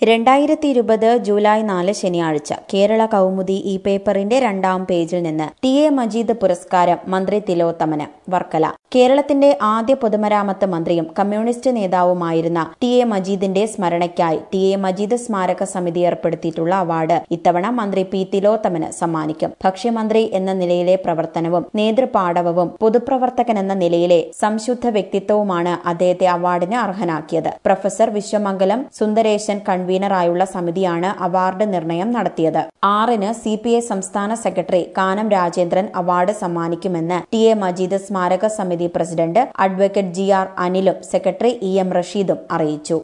രണ്ടായിരത്തി ഇരുപത് ജൂലൈ നാല് ശനിയാഴ്ച കേരള കൗമുദി ഈ പേപ്പറിന്റെ രണ്ടാം പേജിൽ നിന്ന് ടി എ മജീദ് പുരസ്കാരം മന്ത്രി തിലോത്തമന് വർക്കല കേരളത്തിന്റെ ആദ്യ പൊതുമരാമത്ത് മന്ത്രിയും കമ്മ്യൂണിസ്റ്റ് നേതാവുമായിരുന്ന ടി എ മജീദിന്റെ സ്മരണയ്ക്കായി ടി എ മജീദ് സ്മാരക സമിതി ഏർപ്പെടുത്തിയിട്ടുള്ള അവാർഡ് ഇത്തവണ മന്ത്രി പി തിലോത്തമന് സമ്മാനിക്കും ഭക്ഷ്യമന്ത്രി എന്ന നിലയിലെ പ്രവർത്തനവും നേതൃപാടവവും പൊതുപ്രവർത്തകൻ എന്ന നിലയിലെ സംശുദ്ധ വ്യക്തിത്വവുമാണ് അദ്ദേഹത്തെ അവാർഡിന് അർഹനാക്കിയത് പ്രൊഫസർ വിശ്വമംഗലം സുന്ദരേശൻ കൺവീനറായുള്ള സമിതിയാണ് അവാർഡ് നിർണയം നടത്തിയത് ആറിന് സി പി ഐ സംസ്ഥാന സെക്രട്ടറി കാനം രാജേന്ദ്രൻ അവാർഡ് സമ്മാനിക്കുമെന്ന് ടി എ മജീദ് സ്മാരക സമിതി പ്രസിഡന്റ് അഡ്വക്കേറ്റ് ജി ആർ അനിലും സെക്രട്ടറി ഇ എം റഷീദും അറിയിച്ചു